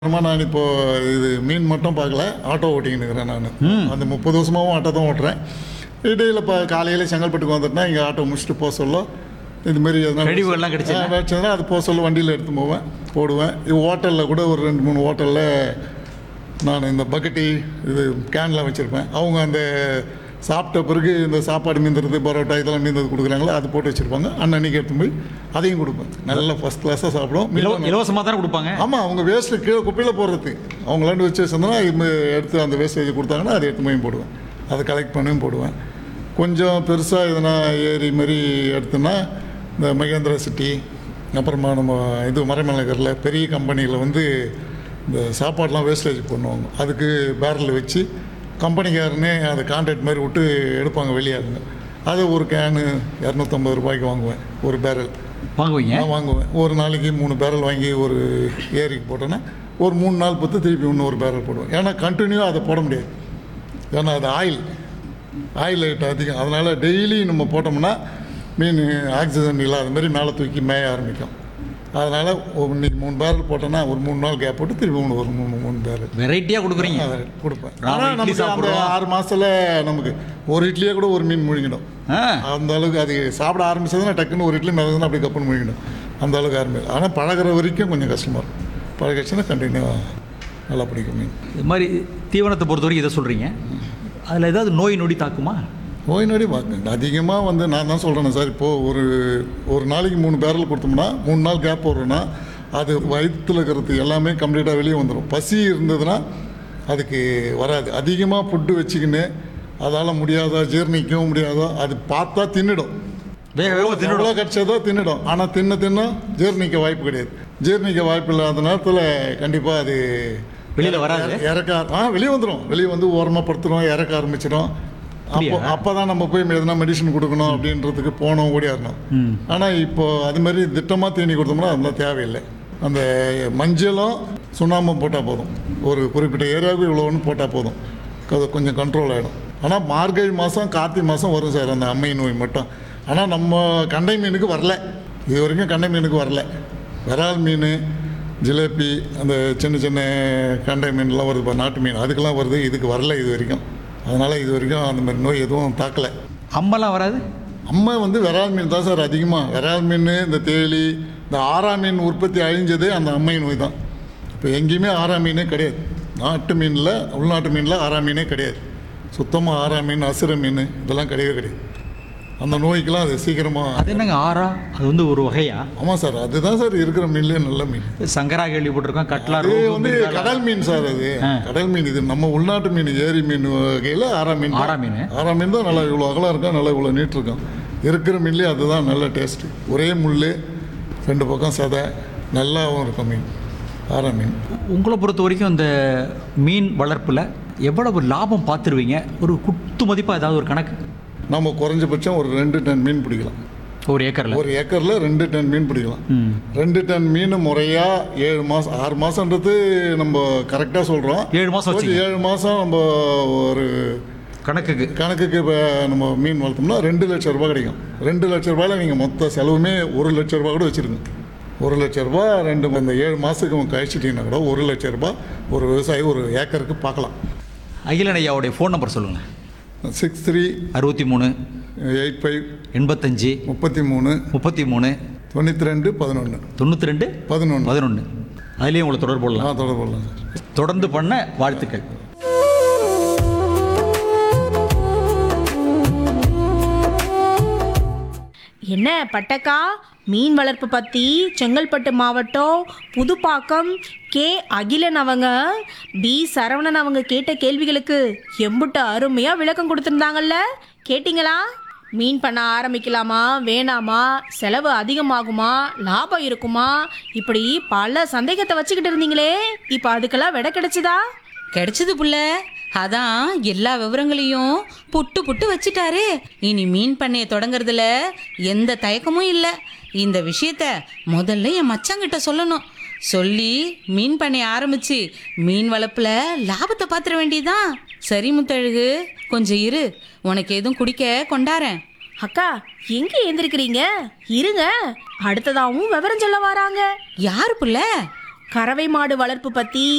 அப்புறமா நான் இப்போ இது மீன் மட்டும் பார்க்கல ஆட்டோ ஓட்டிக்கின்னு இருக்கிறேன் நான் அந்த முப்பது வருஷமாவும் ஆட்டோ தான் ஓட்டுறேன் இடையில இப்போ காலையில் செங்கல்பட்டுக்கு வந்துட்டேன்னா இங்கே ஆட்டோ முடிச்சுட்டு போக சொல்ல இதுமாரி கழிவுகள்லாம் கிடைச்சதா? கிடச்சதுன்னா அது போக சொல்ல வண்டியில் எடுத்து போவேன் போடுவேன் இது ஹோட்டலில் கூட ஒரு ரெண்டு மூணு ஹோட்டலில் நான் இந்த பக்கெட்டி இது கேன்லாம் வச்சுருப்பேன் அவங்க அந்த சாப்பிட்ட பிறகு இந்த சாப்பாடு மீந்துறது பரோட்டா இதெல்லாம் மீந்தது கொடுக்குறாங்களோ அது போட்டு வச்சுருப்பாங்க அன்னன்னைக்கு எடுத்து போய் அதையும் கொடுப்பேன் நல்லா ஃபஸ்ட் கிளாஸாக சாப்பிடுவோம் இலவ மீதம் இலவசமாக தானே கொடுப்பாங்க ஆமாம் அவங்க வேஸ்ட்டு கீழே குப்பையில் போடுறது அவங்களாண்டு வச்சு வச்சிருந்தோன்னா இது எடுத்து அந்த வேஸ்டேஜ் கொடுத்தாங்கன்னா அதை எடுத்து போய் போடுவேன் அதை கலெக்ட் பண்ணியும் போடுவேன் கொஞ்சம் பெருசாக எதனா ஏரி மாதிரி எடுத்தோன்னா இந்த மகேந்திரா சிட்டி அப்புறமா நம்ம இது மறைமலை நகரில் பெரிய கம்பெனியில் வந்து இந்த சாப்பாடெலாம் வேஸ்டேஜ் பண்ணுவாங்க அதுக்கு பேரல் வச்சு கம்பெனிக்காரனே அதை கான்ட்ராக்ட் மாதிரி விட்டு எடுப்பாங்க வெளியாகுங்க அதை ஒரு கேனு இரநூத்தம்பது ரூபாய்க்கு வாங்குவேன் ஒரு பேரல் வாங்குவீங்க நான் வாங்குவேன் ஒரு நாளைக்கு மூணு பேரல் வாங்கி ஒரு ஏரிக்கு போட்டேன்னா ஒரு மூணு நாள் பொறுத்து திருப்பி இன்னொரு பேரல் போடுவேன் ஏன்னா கண்டினியூவாக அதை போட முடியாது ஏன்னா அது ஆயில் ஆயில் ரேட் அதிகம் அதனால் டெய்லி நம்ம போட்டோம்னா மீன் ஆக்சிஜன் இல்லாத மாதிரி மேலே தூக்கி மேய ஆரம்பிக்கும் அதனால் இன்னைக்கு மூணு பேரல் போட்டோன்னா ஒரு மூணு நாள் கேப் போட்டு திருப்பி மூணு ஒரு மூணு மூணு பேரல் வெரைட்டியாக கொடுக்குறீங்க அதை கொடுப்பேன் நாம ஆனால் இட்லி நமக்கு அந்த சாப்பிடுறோம். ஆறு மாதத்தில் நமக்கு ஒரு இட்லியே கூட ஒரு மீன் முழுங்கிடும் ஆ அந்த அளவுக்கு அது சாப்பிட ஆரம்பிச்சதுன்னா டக்குன்னு ஒரு இட்லி மிதந்து அப்படி கப்புன்னு முழிக்கணும் அந்த அளவுக்கு ஆரம்பி ஆனால் பழகுற வரைக்கும் கொஞ்சம் கஷ்டமாக இருக்கும் பழகிடுச்சுன்னா கண்டினியூவாக நல்லா பிடிக்கும் மீன் இது மாதிரி தீவனத்தை பொறுத்த வரைக்கும் இதை சொல்கிறீங்க அதில் ஏதாவது நோய் நொடி தாக்குமா நோய் நொடி பார்க்க அதிகமாக வந்து நான் தான் சொல்கிறேன் சார் இப்போது ஒரு ஒரு நாளைக்கு மூணு பேரல் கொடுத்தோம்னா மூணு நாள் கேப் போடுறோன்னா அது வயிற்றில் இருக்கிறது எல்லாமே கம்ப்ளீட்டாக வெளியே வந்துடும் பசி இருந்ததுன்னா அதுக்கு வராது அதிகமாக ஃபுட்டு வச்சுக்கின்னு அதால் முடியாதா ஜீரணிக்கவும் முடியாதோ அது பார்த்தா தின்னுடும் வேக வேக தின்னுடும் எவ்வளோ கிடச்சதோ தின்னுடும் ஆனால் தின்ன தின்ன ஜீரணிக்க வாய்ப்பு கிடையாது ஜீரணிக்க வாய்ப்பு இல்லாத நேரத்தில் கண்டிப்பாக அது வெளியில வராது? இறக்க ஆ வெளியே வந்துடும் வெளியே வந்து ஓரமாக படுத்துரும் இறக்க ஆரம்பிச்சிடும் அப்போ அப்படியா? அப்போ தான் நம்ம போய் எதனா மெடிசன் கொடுக்கணும் அப்படின்றதுக்கு போனோம் ஓடியாரணும் ம் ஆனால் இப்போ அது மாதிரி திட்டமாக தீனி கொடுத்தோம்னா அதெல்லாம் தேவையில்லை அந்த மஞ்சளும் சுண்ணாம்பும் போட்டால் போதும் ஒரு குறிப்பிட்ட ஏரியாவுக்கு இவ்வளோன்னு போட்டால் போதும் அது கொஞ்சம் கண்ட்ரோல் ஆகிடும் ஆனால் மார்கழி மாதம் கார்த்திகை மாதம் வரும் சார் அந்த அம்மை நோய் மட்டும் ஆனால் நம்ம கண்டை மீனுக்கு வரல இது வரைக்கும் கண்டை மீனுக்கு வரல விரால் மீன் ஜிலேபி அந்த சின்ன சின்ன கண்டை மீன்லாம் வருது இப்போ நாட்டு மீன் அதுக்கெல்லாம் வருது இதுக்கு வரல இது வரைக்கும் அதனால் இது வரைக்கும் அந்த மாதிரி நோய் எதுவும் தாக்கலை அம்மெல்லாம் வராது அம்மா வந்து விரால் மீன் தான் சார் அதிகமாக விரால் மீன் இந்த தேளி இந்த ஆறா மீன் உற்பத்தி அழிஞ்சதே அந்த அம்மை நோய் தான் இப்போ எங்கேயுமே ஆறா மீனே கிடையாது நாட்டு மீனில் உள்நாட்டு மீனில் ஆறா மீனே கிடையாது சுத்தமாக ஆறா மீன் அசுர மீன் இதெல்லாம் கிடையவே கிடையாது அந்த நோய்க்கெல்லாம் அது சீக்கிரமாக அது என்னங்க ஆறா அது வந்து ஒரு வகையா ஆமாம் சார் அதுதான் சார் இருக்கிற மீன்லேயே நல்ல மீன் சங்கரா கேள்விப்பட்டிருக்கோம் கட்லா அது ரோகு, வந்து மிர்காலா. கடல் மீன் சார் அது ஆ. கடல் மீன் இது நம்ம உள்நாட்டு மீன் ஏரி மீன் வகையில் ஆறா மீன் தான். ஆறா மீன். ஆறா மீன் தான் நல்லா இவ்வளோ அகலம் இருக்கும் நல்லா இவ்வளோ நீட் இருக்கும் இருக்கிற மீன்லேயே அதுதான் நல்ல டேஸ்ட்டு ஒரே முள் ரெண்டு பக்கம் சதை நல்லாவும் இருக்கும் மீன் ஆறா மீன் உங்களை பொறுத்த வரைக்கும் இந்த மீன் வளர்ப்பில் எவ்வளவு லாபம் பார்த்துருவீங்க ஒரு குத்து மதிப்பாக ஏதாவது ஒரு கணக்கு நம்ம குறைஞ்சபட்சம் ஒரு ரெண்டு டன் மீன் பிடிக்கலாம் ஒரு ஏக்கரில் ஒரு ஏக்கரில் ரெண்டு டன் மீன் பிடிக்கலாம் ம் ரெண்டு டன் மீன் முறையாக ஏழு மாதம் ஆறு மாதன்றது நம்ம கரெக்டாக சொல்கிறோம் ஏழு மாதம் வச்சு ஏழு மாதம் நம்ம ஒரு கணக்குக்கு கணக்குக்கு இப்போ நம்ம மீன் வளர்த்தோம்னா ரெண்டு லட்ச ரூபாய் கிடைக்கும் ரெண்டு லட்ச ரூபாயில் நீங்கள் மொத்த செலவுமே ஒரு லட்ச ரூபாய் கூட வச்சுருங்க ஒரு லட்ச ரூபாய் ரெண்டு இந்த ஏழு மாதத்துக்கு கழிச்சிட்டிங்கன்னா கூட ஒரு லட்ச ரூபாய் ஒரு விவசாயி ஒரு ஏக்கருக்கு பார்க்கலாம் அகிலன் ஐயாவுடைய ஃபோன் நம்பர் சொல்லுங்கள் சிக்ஸ் த்ரீ அறுபத்தி மூணு எயிட் ஃபைவ் எண்பத்தஞ்சு முப்பத்தி மூணு முப்பத்தி மூணு தொண்ணூற்றி ரெண்டு பதினொன்று தொண்ணூற்றி ரெண்டு பதினொன்று பதினொன்று அதுலேயும் உங்களை தொடர்பு கொள்ளலாம் நான் தொடர்பு கொள்ளலாம் சார் தொடர்ந்து பண்ண வாழ்த்துக்கள் என்ன பட்டக்கா மீன் வளர்ப்பு பற்றி செங்கல்பட்டு மாவட்டம் புதுப்பாக்கம் கே அகிலன் அவங்க பி சரவணன் அவங்க கேட்ட கேள்விகளுக்கு எம்புட்டு அருமையாக விளக்கம் கொடுத்துருந்தாங்கல்ல கேட்டிங்களா மீன் பண்ண ஆரம்பிக்கலாமா வேணாமா செலவு அதிகமாகுமா லாபம் இருக்குமா இப்படி பல சந்தேகத்தை வச்சுக்கிட்டு இருந்தீங்களே இப்போ அதுக்கெல்லாம் விடை கிடைச்சதா கிடைச்சது புள்ள அதான் எல்லா விவரங்களையும் புட்டு புட்டு வச்சிட்டாரு இனி மீன் பண்ணைய தொடங்குறதுல எந்த தயக்கமும் இல்லை இந்த விஷயத்த முதல்ல என் மச்சாங்கிட்ட சொல்லணும் சொல்லி மீன் பண்ணைய ஆரம்பிச்சு மீன் வளர்ப்புல லாபத்தை பாத்திர வேண்டியதுதான் சரி முத்தழகு கொஞ்சம் இரு உனக்கு எதுவும் குடிக்க கொண்டாரேன் அக்கா எங்கே எந்திருக்கிறீங்க இருங்க அடுத்ததாவும் விவரம் சொல்ல வராங்க யாரு புள்ள கறவை மாடு வளர்ப்பு பற்றி